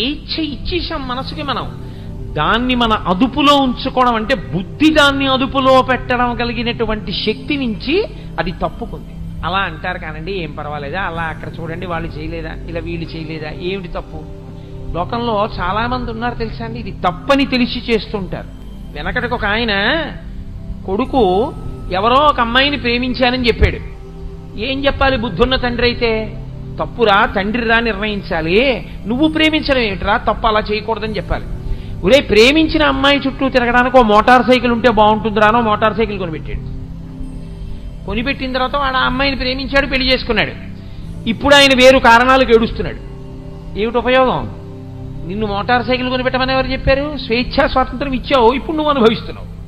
స్వేచ్ఛ ఇచ్చేసాం మనసుకి మనం దాన్ని మన అదుపులో ఉంచుకోవడం అంటే బుద్ధి దాన్ని అదుపులో పెట్టడం కలిగినటువంటి శక్తి నుంచి అది తప్పుకుంది అలా అంటారు కానండి ఏం పర్వాలేదా అలా అక్కడ చూడండి వాళ్ళు చేయలేదా ఇలా వీళ్ళు చేయలేదా ఏమిటి తప్పు లోకంలో చాలా మంది ఉన్నారు తెలుసా అండి ఇది తప్పని తెలిసి చేస్తుంటారు వెనకటికి ఒక ఆయన కొడుకు ఎవరో ఒక అమ్మాయిని ప్రేమించానని చెప్పాడు ఏం చెప్పాలి బుద్ధున్న తండ్రి అయితే తప్పురా తండ్రిరా నిర్ణయించాలి నువ్వు ప్రేమించడం ఏమిటిరా తప్పు అలా చేయకూడదని చెప్పాలి ఒరే ప్రేమించిన అమ్మాయి చుట్టూ తిరగడానికి ఓ మోటార్ సైకిల్ ఉంటే బాగుంటుందిరానో మోటార్ సైకిల్ కొనిపెట్టాడు కొనిపెట్టిన తర్వాత వాడు ఆ అమ్మాయిని ప్రేమించాడు పెళ్లి చేసుకున్నాడు ఇప్పుడు ఆయన వేరు కారణాలకు ఏడుస్తున్నాడు ఏమిటి ఉపయోగం నిన్ను మోటార్ సైకిల్ కొనిపెట్టమని ఎవరు చెప్పారు స్వేచ్ఛా స్వాతంత్రం ఇచ్చావు ఇప్పుడు నువ్వు అనుభవిస్తున్నావు